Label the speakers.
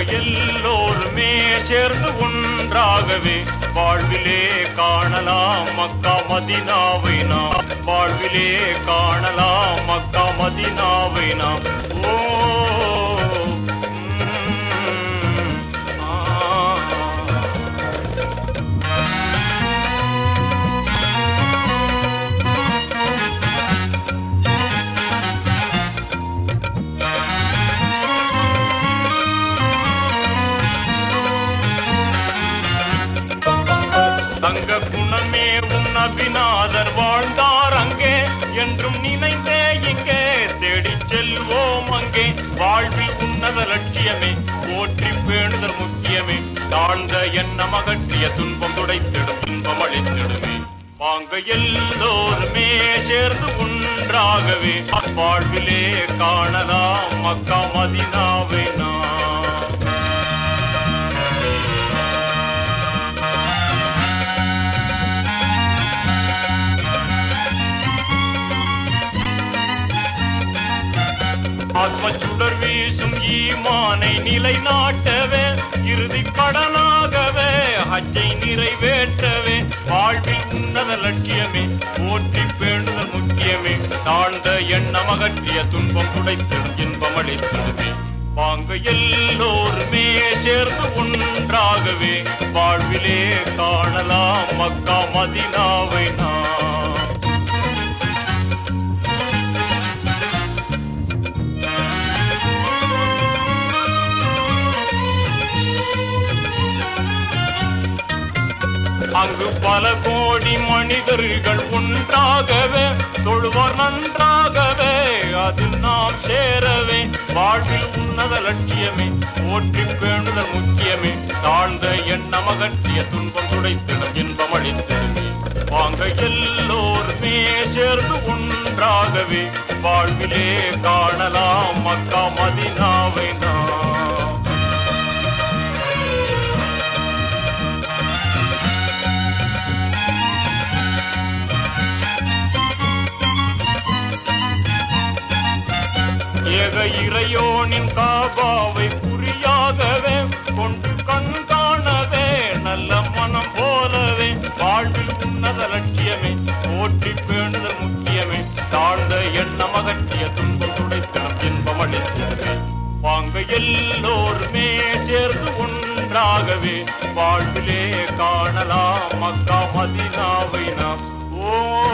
Speaker 1: எல்லோருமே சேர்ந்து ஒன்றாகவே வாழ்விலே காணலாம் மக்கா மதினாவை நாம் வாழ்விலே காணலாம் மக்கா மதினாவை நாம் ஓ ம், ஆ. தங்க குணமே உன் நபிநாதர் வாழ்ந்தார் அங்கே என்றும் நினைந்தே இங்கே தேடிச் செல்வோம் அங்கே வாழ்வில் உன்னத லட்சியமே போற்றி பேணுதல் முக்கியமே தாழ்ந்த எண்ணம் அகற்றிய துன்பம் துடைத்திடும் துன்பம் அளித்திடுமே வாங்க எல்லோருமே சேர்ந்து ஒன்றாகவே வாழ்விலே காணலாம் மக்கா மதினாவை நாம் ஆத்ம சுடர் வீசும் ஈமானை நிலைநாட்டவே இறுதி கடனாகவே ஹஜ்ஜை நிறைவேற்றவே வாழ்வில் உன்னத லட்சியமே போற்றி பேணுதல் முக்கியமே தாழ்ந்த எண்ணம் அகற்றிய துன்பம் துடைத்திடும் இன்பம் அளித்திடுமே வாங்க எல்லோருமே சேர்ந்து ஒன்றாகவே வாழ்விலே காணலாம் மக்கா மதினாவை நாம் அங்கு பல கோடி மனிதர்கள் ஒன்றாகவே தொழுவார் நன்றாகவே அதில் நாம் சேரவே வாழ்வில் உன்னத லட்சியமே போற்றி பேணுதல் முக்கியமே தாழ்ந்த எண்ணம் அகற்றிய துன்பம் துடைத்திடும் இன்பம் அளித்திடுமே வாங்க எல்லோருமே சேர்ந்து ஒன்றாகவே வாழ்விலே காணலாம் மக்கா மதினாவை நாம் ஏக இறையோனின் காபாவை குறியாகவே கொண்டு கண் காணவே நல்ல மனம் போலவே வாழ்வில் உன்னத லட்சியமே போற்றி பேணுதல் முக்கியமே தாழ்ந்த எண்ணம் அகற்றிய துன்பம் துடைத்திடும் இன்பம் அளித்திடுமே வாங்க எல்லோருமே சேர்ந்து ஒன்றாகவே வாழ்விலே காணலாம் மக்கா மதினாவை நாம் ஓ